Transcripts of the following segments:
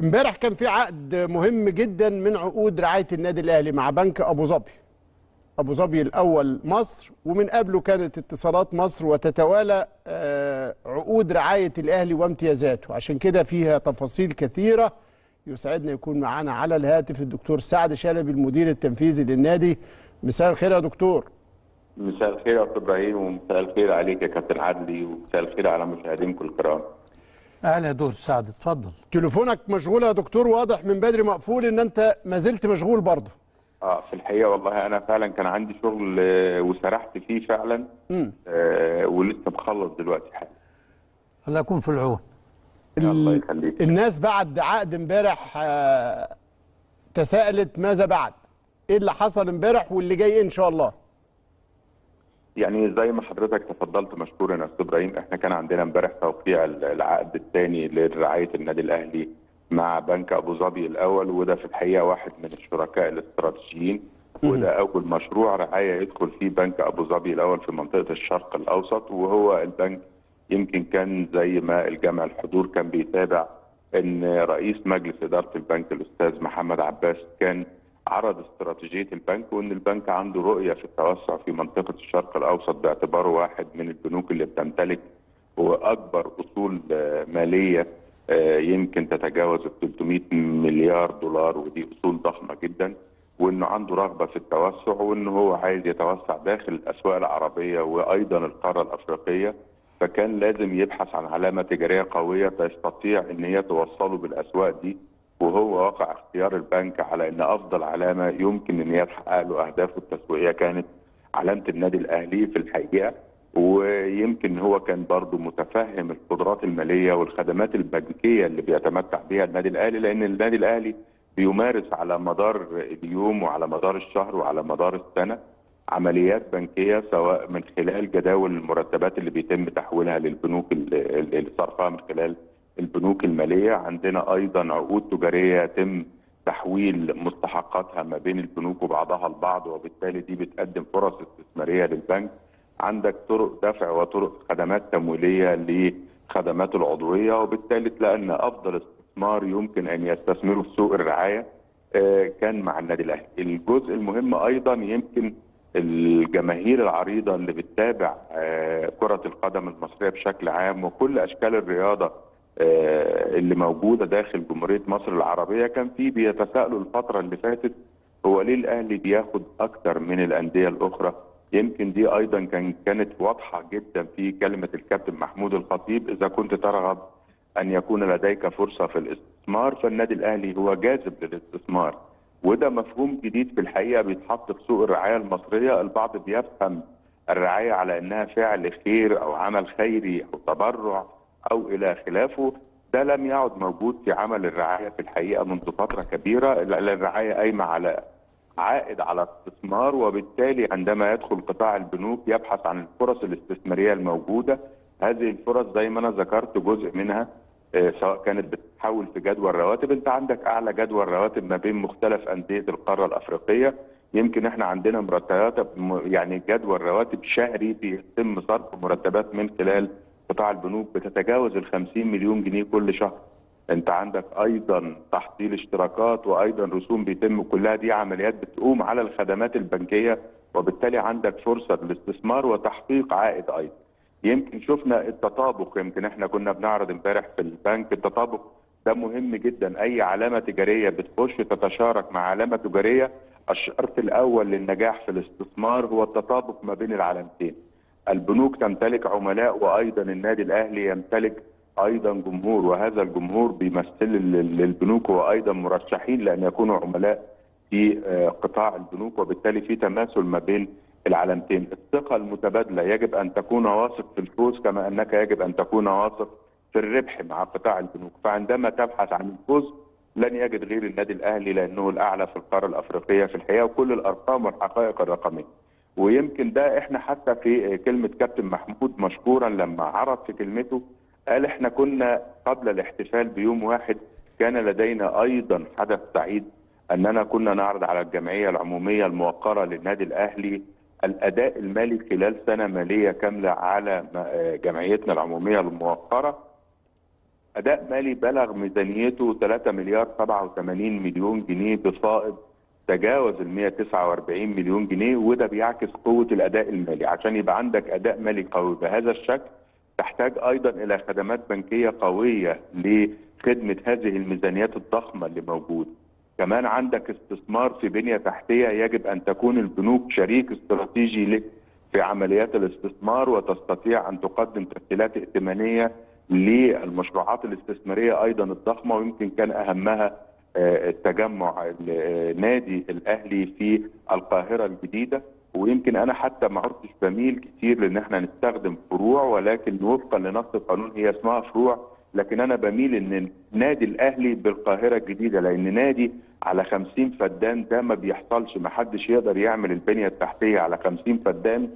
امبارح كان في عقد مهم جدا من عقود رعايه النادي الاهلي مع بنك ابو ظبي ابو ظبي الاول مصر ومن قبله كانت اتصالات مصر وتتوالى آه، عقود رعايه الاهلي وامتيازاته عشان كده فيها تفاصيل كثيره يسعدنا يكون معانا على الهاتف الدكتور سعد شلبي المدير التنفيذي للنادي مساء الخير يا دكتور مساء الخير يا استاذ ابراهيم ومساء الخير عليك يا كابتن عدلي ومساء الخير على مشاهدينكم الكرام. اهلا يا دكتور سعد اتفضل تليفونك مشغول يا دكتور واضح من بدري مقفول ان انت ما زلت مشغول برضه اه في الحقيقه والله انا فعلا كان عندي شغل آه، وسرحت فيه فعلا امم آه ولسه مخلص دلوقتي حالا. الله يكون في العون الله ال- يخليك. الناس بعد عقد امبارح آه، تساءلت ماذا بعد ايه اللي حصل امبارح واللي جاي ان شاء الله يعني زي ما حضرتك تفضلت مشكورا يا استاذ ابراهيم احنا كان عندنا امبارح توقيع ال- العقد الثاني لرعايه النادي الاهلي مع بنك ابو ظبي الاول وده في الحقيقه واحد من الشركاء الاستراتيجيين وده اول مشروع رعايه يدخل فيه بنك ابو ظبي الاول في منطقه الشرق الاوسط وهو البنك يمكن كان زي ما الجامع الحضور كان بيتابع ان رئيس مجلس اداره البنك الاستاذ محمد عباس كان عرض استراتيجيه البنك وان البنك عنده رؤيه في التوسع في منطقه الشرق الاوسط باعتباره واحد من البنوك اللي بتمتلك واكبر اصول آه، ماليه آه، يمكن تتجاوز ال 300 مليار دولار ودي اصول ضخمه جدا وانه عنده رغبه في التوسع وانه هو عايز يتوسع داخل الاسواق العربيه وايضا القاره الافريقيه فكان لازم يبحث عن علامه تجاريه قويه تستطيع ان هي توصله بالاسواق دي وهو واقع اختيار البنك على ان افضل علامه يمكن ان هي تحقق له اهدافه التسويقيه كانت علامه النادي الاهلي في الحقيقه ويمكن هو كان برضه متفهم القدرات الماليه والخدمات البنكيه اللي بيتمتع بها النادي الاهلي لان النادي الاهلي بيمارس على مدار اليوم وعلى مدار الشهر وعلى مدار السنه عمليات بنكيه سواء من خلال جداول المرتبات اللي بيتم تحويلها للبنوك اللي اللي صرفها من خلال البنوك الماليه عندنا ايضا عقود تجاريه يتم تحويل مستحقاتها ما بين البنوك وبعضها البعض وبالتالي دي بتقدم فرص استثماريه للبنك عندك طرق دفع وطرق خدمات تمويليه لخدمات العضويه وبالتالي تلاقي ان افضل استثمار يمكن ان يستثمره في سوق الرعايه آه، كان مع النادي الاهلي. الجزء المهم ايضا يمكن الجماهير العريضه اللي بتتابع آه، كره القدم المصريه بشكل عام وكل اشكال الرياضه آه، اللي موجوده داخل جمهوريه مصر العربيه كان في بيتساءلوا الفتره اللي فاتت هو ليه الاهلي بياخد اكتر من الانديه الاخرى؟ يمكن دي ايضا كان كانت واضحه جدا في كلمه الكابتن محمود الخطيب اذا كنت ترغب ان يكون لديك فرصه في الاستثمار فالنادي الاهلي هو جاذب للاستثمار وده مفهوم جديد في الحقيقه بيتحط في سوق الرعايه المصريه البعض بيفهم الرعايه على انها فعل خير او عمل خيري او تبرع او الى خلافه ده لم يعد موجود في عمل الرعايه في الحقيقه منذ فتره كبيره الرعايه قايمه على عائد على استثمار وبالتالي عندما يدخل قطاع البنوك يبحث عن الفرص الاستثماريه الموجوده هذه الفرص زي ما انا ذكرت جزء منها آه، سواء كانت بتتحول في جدول رواتب انت عندك اعلى جدول رواتب ما بين مختلف انديه القاره الافريقيه يمكن احنا عندنا مرتبات يعني جدول رواتب شهري بيتم صرف مرتبات من خلال قطاع البنوك بتتجاوز ال 50 مليون جنيه كل شهر انت عندك ايضا تحصيل اشتراكات وايضا رسوم بيتم كلها دي عمليات بتقوم على الخدمات البنكيه وبالتالي عندك فرصه للاستثمار وتحقيق عائد ايضا يمكن شفنا التطابق يمكن احنا كنا بنعرض امبارح في البنك التطابق ده مهم جدا اي علامه تجاريه بتخش تتشارك مع علامه تجاريه الشرط الاول للنجاح في الاستثمار هو التطابق ما بين العلامتين البنوك تمتلك عملاء وايضا النادي الاهلي يمتلك ايضا جمهور وهذا الجمهور بيمثل لل- للبنوك وايضا مرشحين لان يكونوا عملاء في آه، قطاع البنوك وبالتالي في تماثل ما بين العلامتين الثقه المتبادله يجب ان تكون واثق في الفوز كما انك يجب ان تكون واثق في الربح مع قطاع البنوك فعندما تبحث عن الفوز لن يجد غير النادي الاهلي لانه الاعلى في القاره الافريقيه في الحقيقه وكل الارقام والحقائق الرقميه ويمكن ده احنا حتى في كلمه كابتن محمود مشكورا لما عرض في كلمته قال احنا كنا قبل الاحتفال بيوم واحد كان لدينا ايضا حدث سعيد اننا كنا نعرض على الجمعيه العموميه الموقره للنادي الاهلي الاداء المالي خلال سنه ماليه كامله على م- جمعيتنا العموميه الموقره اداء مالي بلغ ميزانيته 3 مليار 87 مليون جنيه بفائض تجاوز ال 149 مليون جنيه وده بيعكس قوه الاداء المالي عشان يبقى عندك اداء مالي قوي بهذا الشكل تحتاج ايضا الى خدمات بنكيه قويه لخدمه هذه الميزانيات الضخمه اللي موجوده. كمان عندك استثمار في بنيه تحتيه يجب ان تكون البنوك شريك استراتيجي لك في عمليات الاستثمار وتستطيع ان تقدم تسهيلات ائتمانيه للمشروعات الاستثماريه ايضا الضخمه ويمكن كان اهمها التجمع نادي الاهلي في القاهره الجديده ويمكن انا حتى ما عدتش بميل كتير لان احنا نستخدم فروع ولكن وفقا لنص القانون هي اسمها فروع لكن انا بميل ان نادي الاهلي بالقاهره الجديده لان نادي على 50 فدان ده ما بيحصلش ما حدش يقدر يعمل البنيه التحتيه على 50 فدان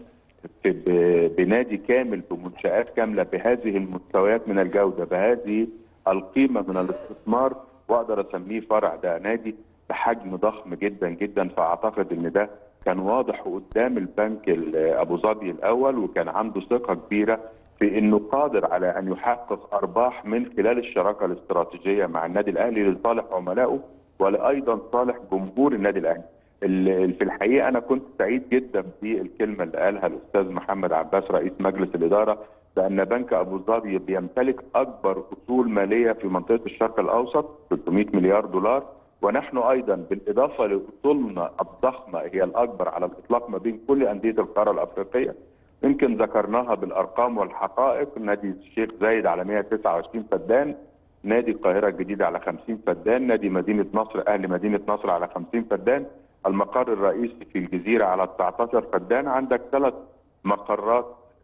بنادي كامل بمنشات كامله بهذه المستويات من الجوده بهذه القيمه من الاستثمار واقدر اسميه فرع ده نادي بحجم ضخم جدا جدا فاعتقد ان ده كان واضح قدام البنك ابو ظبي الاول وكان عنده ثقه كبيره في انه قادر على ان يحقق ارباح من خلال الشراكه الاستراتيجيه مع النادي الاهلي لصالح عملائه ولايضا صالح جمهور النادي الاهلي. في الحقيقه انا كنت سعيد جدا بالكلمه اللي قالها الاستاذ محمد عباس رئيس مجلس الاداره بان بنك ابو ظبي بيمتلك اكبر اصول ماليه في منطقه الشرق الاوسط 300 مليار دولار ونحن ايضا بالاضافه لاصولنا الضخمه هي الاكبر على الاطلاق ما بين كل انديه القاره الافريقيه يمكن ذكرناها بالارقام والحقائق نادي الشيخ زايد على 129 فدان نادي القاهره الجديده على 50 فدان نادي مدينه نصر اهل مدينه نصر على 50 فدان المقر الرئيسي في الجزيره على 19 فدان عندك ثلاث مقرات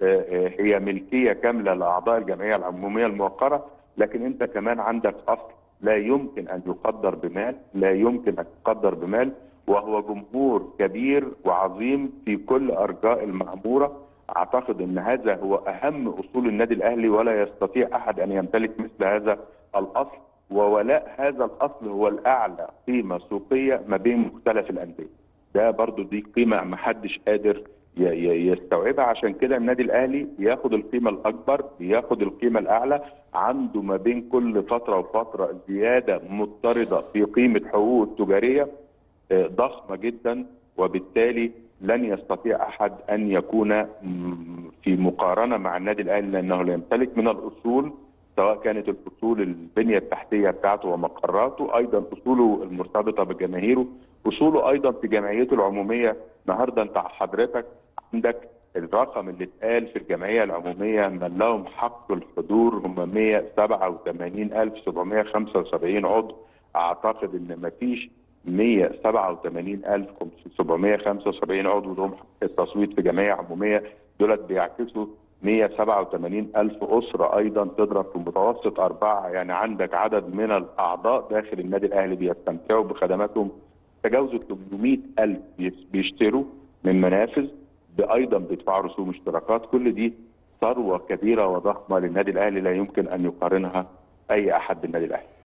هي ملكيه كامله لاعضاء الجمعيه العموميه الموقره لكن انت كمان عندك اصل لا يمكن ان يقدر بمال لا يمكن ان يقدر بمال وهو جمهور كبير وعظيم في كل ارجاء المعموره اعتقد ان هذا هو اهم اصول النادي الاهلي ولا يستطيع احد ان يمتلك مثل هذا الاصل وولاء هذا الاصل هو الاعلى قيمه سوقيه ما بين مختلف الانديه ده برضو دي قيمه ما حدش قادر يستوعبها عشان كده النادي الاهلي ياخد القيمه الاكبر ياخد القيمه الاعلى عنده ما بين كل فتره وفتره زياده مضطرده في قيمه حقوقه التجاريه ضخمه جدا وبالتالي لن يستطيع احد ان يكون في مقارنه مع النادي الاهلي لانه لا يمتلك من الاصول سواء كانت الاصول البنيه التحتيه بتاعته ومقراته ايضا اصوله المرتبطه بجماهيره اصوله ايضا في جمعيته العموميه النهارده انت حضرتك عندك الرقم اللي اتقال في الجمعيه العموميه من لهم حق الحضور هم 187775 عضو اعتقد ان ما فيش 187775 عضو لهم حق التصويت في جمعيه عموميه دولت بيعكسوا 187 ألف أسرة أيضا تضرب في متوسط أربعة يعني عندك عدد من الأعضاء داخل النادي الأهلي بيستمتعوا بخدماتهم تجاوزوا 800 ألف بيشتروا من منافذ أيضا بيدفعوا رسوم اشتراكات كل دي ثروة كبيرة وضخمة للنادي الأهلي لا يمكن أن يقارنها أي أحد بالنادي الأهلي